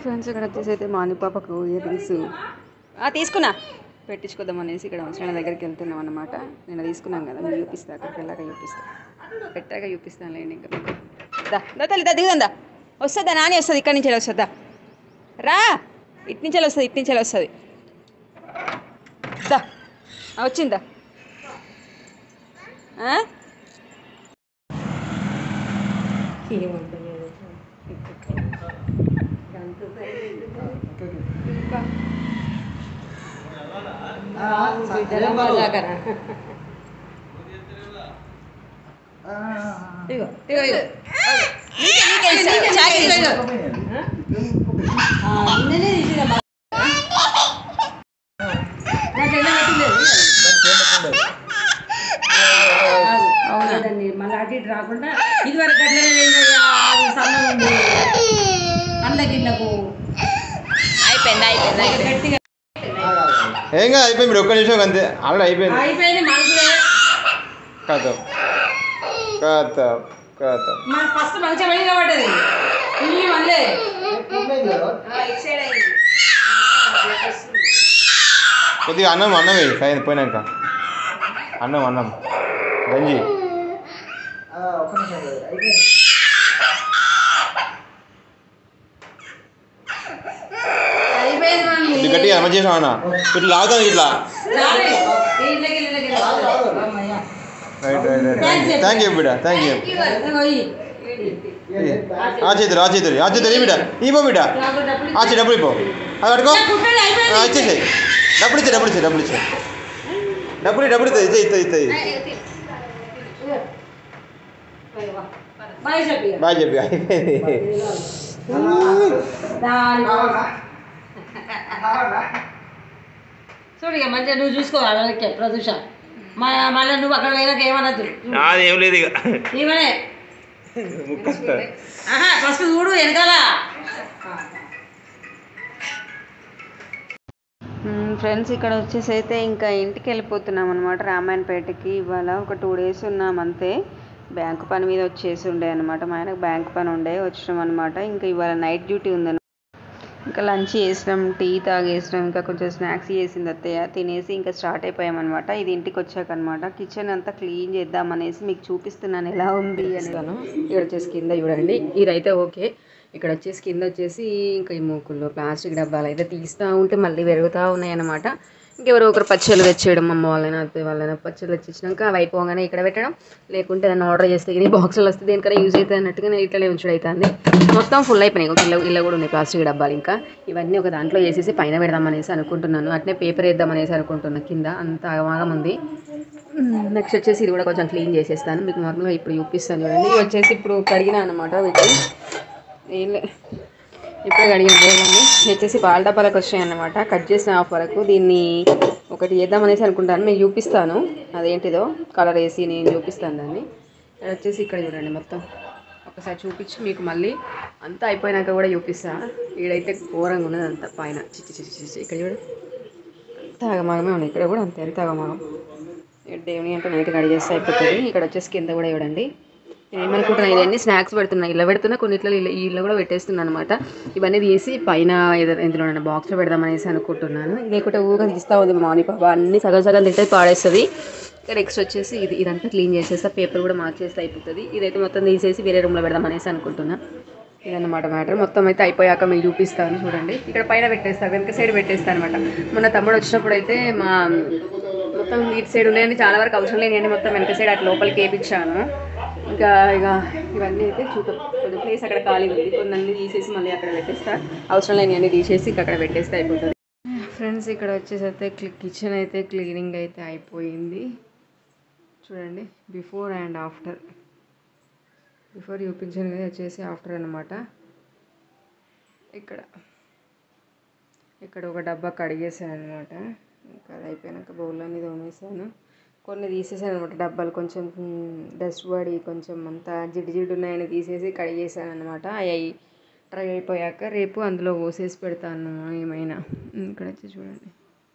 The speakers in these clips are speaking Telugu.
ఫ్రెండ్స్ ఇక్కడ వచ్చేసి అయితే మాని పాపకు ఇయర్ రింగ్స్ తీసుకున్నా పెట్టించుకోదాం అనేసి ఇక్కడ వచ్చిన దగ్గరికి వెళ్తున్నాం అనమాట నేను తీసుకున్నాం కదా మీరు చూపిస్తా అక్కడికి వెళ్ళాక చూపిస్తా పెట్టాక చూపిస్తాను లేండి ఇంకా మీకు దా దా తల్లి దా దిగుదా వస్తుందా నాని వస్తుంది ఇక్కడి నుంచి వస్తుందా రా ఇటు నుంచి వస్తుంది ఇటు నుంచి వస్తుంది దా ఆ, వచ్చిందా ఆ? ఇగో ఇగో ఇగో నీకే, నీకే ఇస్తా. చాకి తీసుకో. అవునా మళ్ళీ అటు ఇటు రాకుండా ఇది వరకు అట్లనే పోయిందయ్యా, అది సన్నం ఉంది అల్ల గిన్నెకు అయిపోయింది అయిపోయింది అయిపోయింది గట్టిగా ఏం కాదు అయిపోయింది మీరు ఒక్క నిమిషం అంతే ఆల్రెడీ అయిపోయింది అయిపోయింది మనసులే కథం కథం కథం మన ఫస్ట్ మంచిగా పోయింది కాబట్టి ఇల్లు మళ్ళీ కొద్దిగా అన్నం అన్నం వేయి సైన్ పోయినాక అన్నం అన్నం గంజి అయిపోయింది మనం కొద్దిగా గట్టిగా అమ్మ చేసాం అన్న ఇట్లా లాగుతాను ఇట్లా చాలు. ఈ ఇళ్ళకి ఇళ్ళకి అమ్మయ్య. Right right right thank you బిడ్డ థ్యాంక్ యూ ఇదిగో ఇయ్యి. ఆ చేతులు ఆ చేతులు ఆ చేతులు ఈ బిడ్డ ఈ పో బిడ్డ నాకు డబ్బులు ఆ చే డబ్బులు ఇపో అది పట్టుకో కుట్టండి, అయిపోయింది. ఆ, ఇచ్చేసేయ్ డబ్బులు ఇచ్చే డబ్బులు ఇచ్చే డబ్బులు ఇచ్చే డబ్బులు ఇ- డబ్బులు ఇస్తుంది ఇస్తుంది ఇస్తుంది ఇస్తుంది బాయ్ చెప్పి బాగా చెప్పి అయిపోయింది దాని చూడు ఇక మంచిగా నువ్వు చూసుకోవాలి వాళ్ళకి ప్రదూష మళ్ళీ నువ్వు అక్కడ పోయినాక ఏమనద్దు అది ఏం లేదు ఇక ఈమెనే ఆహా ఫస్ట్ చూడు వెనకాల ఫ్రెండ్స్ ఇక్కడ వచ్చేసి అయితే ఇంకా ఇంటికి వెళ్ళిపోతున్నాం అనమాట రామాయణపేటకి ఇవాళ ఒక టూ డేస్ ఉన్నాం అంతే బ్యాంకు పని మీద వచ్చేసి ఉండే అనమాట మా ఆయనకు బ్యాంక్ పని ఉండే వచ్చినాం అనమాట ఇంకా ఇవాళ నైట్ డ్యూటీ ఉందన్నమాట ఇంకా లంచ్ చేసినాం టీ తాగేసినాం ఇంకా కొంచెం స్నాక్స్ చేసింది అత్తయ్య తినేసి ఇంకా స్టార్ట్ అయిపోయామన్నమాట ఇది ఇంటికి వచ్చాక అనమాట కిచెన్ అంతా క్లీన్ చేద్దాం అనేసి మీకు చూపిస్తున్నాను ఎలా ఉంది అని ఇక్కడ వచ్చేసి కింద చూడండి ఇదైతే ఓకే ఇక్కడ వచ్చేసి కింద వచ్చేసి ఇంకా ఈ మూకులు ప్లాస్టిక్ డబ్బాలు అయితే తీస్తూ ఉంటే మళ్ళీ పెరుగుతూ ఉన్నాయి అనమాట ఇంకెవరో ఒకరు పచ్చళ్ళు తెచ్చేయడం అమ్మ వాళ్ళైనా అత్తయ్య వాళ్ళైనా పచ్చళ్ళు తెచ్చినాక అవి అయిపోగానే ఇక్కడ పెట్టడం లేకుంటే దాన్ని ఆర్డర్ చేస్తే ఇది బాక్సులు వస్తే దేనికైనా యూజ్ అవుతుంది అన్నట్టుగా నేను ఇట్లనే ఉంచడం అవుతుంది మొత్తం ఫుల్ అయిపోయినాయి ఒక ఇల్ల ఇల్ల కూడా ఉన్నాయి ప్లాస్టిక్ డబ్బాలు ఇంకా ఇవన్నీ ఒక దాంట్లో వేసేసి పైన పెడదాం అనేసి అనుకుంటున్నాను అట్నే పేపర్ వేద్దాం అనేసి అనుకుంటున్నా కింద అంత ఆగమాగం ఉంది నెక్స్ట్ వచ్చేసి ఇది కూడా కొంచెం క్లీన్ చేసేస్తాను మీకు నార్మల్గా ఇప్పుడు చూపిస్తాను చూడండి ఇవి వచ్చేసి ఇప్పుడు కడిగినా అనమాట వీటిని ఏం లే ఇప్పుడే కడిగిన బోర్లన్నీ వచ్చేసి పాల డబ్బాలకు వచ్చాయి అన్నమాట కట్ చేసిన హాఫ్ వరకు దీన్ని ఒకటి చేద్దామనేసి అనుకుంటాను మీకు చూపిస్తాను అదేంటిదో కలర్ వేసి నేను చూపిస్తాను దాన్ని ఇక్కడ వచ్చేసి ఇక్కడ చూడండి మొత్తం ఒకసారి చూపించి మీకు మళ్ళీ అంతా అయిపోయినాక కూడా చూపిస్తా ఈడైతే ఘోరంగా ఉన్నది అంతా పైన చిచ్చి చిచ్చి చిచ్చి ఇక్కడ చూడు అంత ఆగమాగమే ఉన్నాయి ఇక్కడ కూడా అంతే అంత ఆగమాగం ఇక్కడ దేవుని అంటే నైట్ కడిగేస్తే అయిపోతుంది ఇక్కడ వచ్చేసి కింద కూడా చూడండి నేను ఏమనుకుంటున్నా ఇవన్నీ స్నాక్స్ పెడుతున్నా ఇలా పెడుతున్నా కొన్నిట్లో ఇలా ఇలా కూడా పెట్టేస్తున్నాను అనమాట ఇవన్నీ తీసి పైన ఏదో ఇందులో బాక్స్లో పెడదామనేసి అనుకుంటున్నాను లేకుంటే ఊగా తీస్తా ఉంది మా మాని పాప అన్ని సగం సగం తింటే పాడేస్తుంది ఇక్కడ నెక్స్ట్ వచ్చేసి ఇది ఇదంతా క్లీన్ చేసేస్తా పేపర్ కూడా మార్చేస్తే అయిపోతుంది ఇదైతే మొత్తం తీసేసి వేరే రూమ్లో పెడదామనేసి అనుకుంటున్నా ఇదన్నమాట మ్యాటర్ మొత్తం అయితే అయిపోయాక మీకు చూపిస్తాను చూడండి ఇక్కడ పైన పెట్టేస్తాను వెనక సైడ్ పెట్టేస్తాను అనమాట మొన్న తమ్ముడు వచ్చినప్పుడు అయితే మా మొత్తం ఇటు సైడ్ ఉన్నాయని చాలా వరకు అవసరం లేని మొత్తం వెనక సైడ్ అటు లోపలికి వేపించాను ఇంకా ఇక ఇవన్నీ అయితే చూద్దాం కొంచెం ప్లేస్ అక్కడ ఖాళీ ఉంది కొన్ని అన్ని తీసేసి మళ్ళీ అక్కడ పెట్టేస్తా అవసరం లేని అన్ని తీసేసి ఇంకా అక్కడ పెట్టేస్తే అయిపోతుంది ఫ్రెండ్స్ ఇక్కడ వచ్చేసి అయితే కిచెన్ అయితే క్లీనింగ్ అయితే అయిపోయింది చూడండి బిఫోర్ అండ్ ఆఫ్టర్ బిఫోర్ చూపించాను కదా వచ్చేసి ఆఫ్టర్ అనమాట ఇక్కడ ఇక్కడ ఒక డబ్బా కడిగేసాను అనమాట ఇంకా అది అయిపోయాక బౌల్ అన్ని తోమేసాను కొన్ని తీసేసాను అనమాట డబ్బాలు కొంచెం డస్ట్ పడి కొంచెం అంతా జిడ్డు జిడ్డు ఉన్నాయని తీసేసి కడిగేసాను అనమాట అవి ట్రై అయిపోయాక రేపు అందులో పోసేసి పెడతాను ఏమైనా ఇక్కడ వచ్చి చూడండి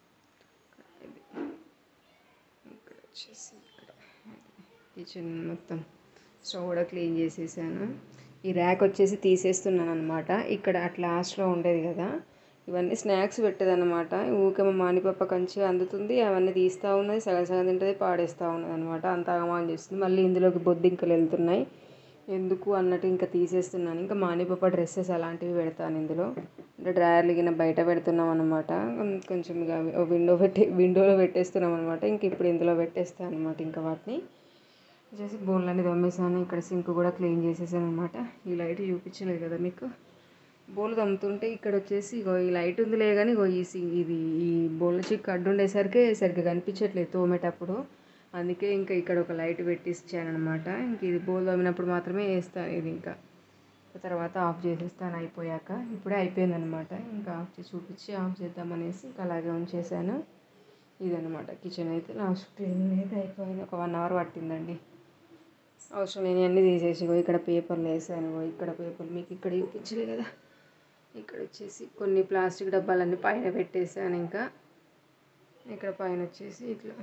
ఇక్కడ వచ్చేసి ఇక్కడ కిచెన్ మొత్తం స్టవ్ కూడా క్లీన్ చేసేసాను ఈ ర్యాక్ వచ్చేసి తీసేస్తున్నాను అనమాట ఇక్కడ అట్ లాస్ట్లో ఉండేది కదా ఇవన్నీ స్నాక్స్ పెట్టేదన్నమాట ఊరికే మా మానిపప్ప కంచి అందుతుంది అవన్నీ తీస్తూ ఉన్నది సగం సగం తింటుంది పాడేస్తూ ఉన్నది అనమాట అంత అగమాన్ చేస్తుంది మళ్ళీ ఇందులోకి బొద్దింకలు వెళ్తున్నాయి ఎందుకు అన్నట్టు ఇంకా తీసేస్తున్నాను ఇంకా మానిపప్ప డ్రెస్సెస్ అలాంటివి పెడతాను ఇందులో అంటే డ్రాయర్లు గిన బయట పెడుతున్నాం అనమాట కొంచెం ఇక అవి విండో పెట్టి విండోలో పెట్టేస్తున్నాం అనమాట ఇంక ఇప్పుడు ఇందులో పెట్టేస్తాను అనమాట ఇంకా వాటిని వచ్చేసి బోన్లన్నీ తోమేసాను ఇక్కడ సింక్ కూడా క్లీన్ చేసేసాను అనమాట ఈ లైట్ చూపించలేదు కదా మీకు బోల్ తమ్ముతుంటే ఇక్కడ వచ్చేసి ఇగో ఈ లైట్ ఉందిలే కానీ ఇగో ఈ సి- ఇది ఈ బోల్ చిక్కు అడ్డు ఉండేసరికి సరిగ్గా కనిపించట్లేదు తోమేటప్పుడు అందుకే ఇంకా ఇక్కడ ఒక లైట్ పెట్టించాను అనమాట ఇంక ఇది బోల్ తోమినప్పుడు మాత్రమే వేస్తాను ఇది ఇంకా తర్వాత ఆఫ్ చేసేస్తాను అయిపోయాక ఇప్పుడే అయిపోయిందనమాట ఇంకా ఆఫ్ చేసి చూపించి ఆఫ్ చేద్దామనేసి ఇంకా అలాగే ఉంచేసాను ఇదనమాట కిచెన్ అయితే లాస్ట్ క్లీనింగ్ అయితే అయిపోయింది ఒక వన్ అవర్ పట్టిందండి అవసరం లేని అన్నీ తీసేసి ఇగో ఇక్కడ పేపర్లు వేసాను ఇగో ఇక్కడ పేపర్లు మీకు ఇక్కడ చూపించలే కదా ఇక్కడ వచ్చేసి కొన్ని ప్లాస్టిక్ డబ్బాలన్నీ పైన పెట్టేసాను ఇంకా ఇక్కడ పైన వచ్చేసి ఇట్లా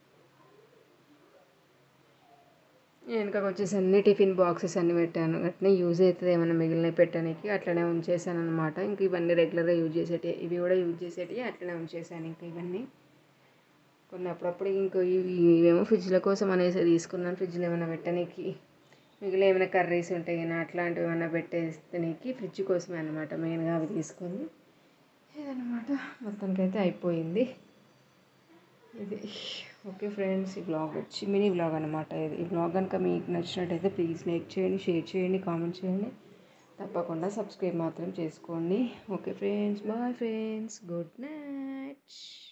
వెనకకు వచ్చేసి అన్ని టిఫిన్ బాక్సెస్ అన్ని పెట్టాను అట్నే యూజ్ అవుతుంది ఏమైనా మిగిలినవి పెట్టడానికి అట్లనే ఉంచేసాను అనమాట ఇంక ఇవన్నీ రెగ్యులర్గా యూజ్ చేసేటివి ఇవి కూడా యూజ్ చేసేటివి అట్లనే ఉంచేసాను ఇంకా ఇవన్నీ కొన్ని అప్పుడప్పుడు ఇంకో ఇవి ఇవేమో ఫ్రిడ్జ్ల కోసం అనేసి తీసుకున్నాను ఫ్రిడ్జ్లో ఏమైనా పెట్టడానికి మిగిలిన ఏమైనా కర్రీస్ ఉంటాయి కానీ అట్లాంటివి ఏమైనా పెట్టేస్తానికి ఫ్రిడ్జ్ కోసమే అనమాట మెయిన్గా అవి తీసుకొని ఇదనమాట మొత్తానికైతే అయిపోయింది ఇది ఓకే ఫ్రెండ్స్ ఈ బ్లాగ్ వచ్చి మినీ బ్లాగ్ అనమాట ఇది ఈ బ్లాగ్ కనుక మీకు నచ్చినట్టయితే ప్లీజ్ లైక్ చేయండి షేర్ చేయండి కామెంట్ చేయండి తప్పకుండా సబ్స్క్రైబ్ మాత్రం చేసుకోండి okay friends bye friends good night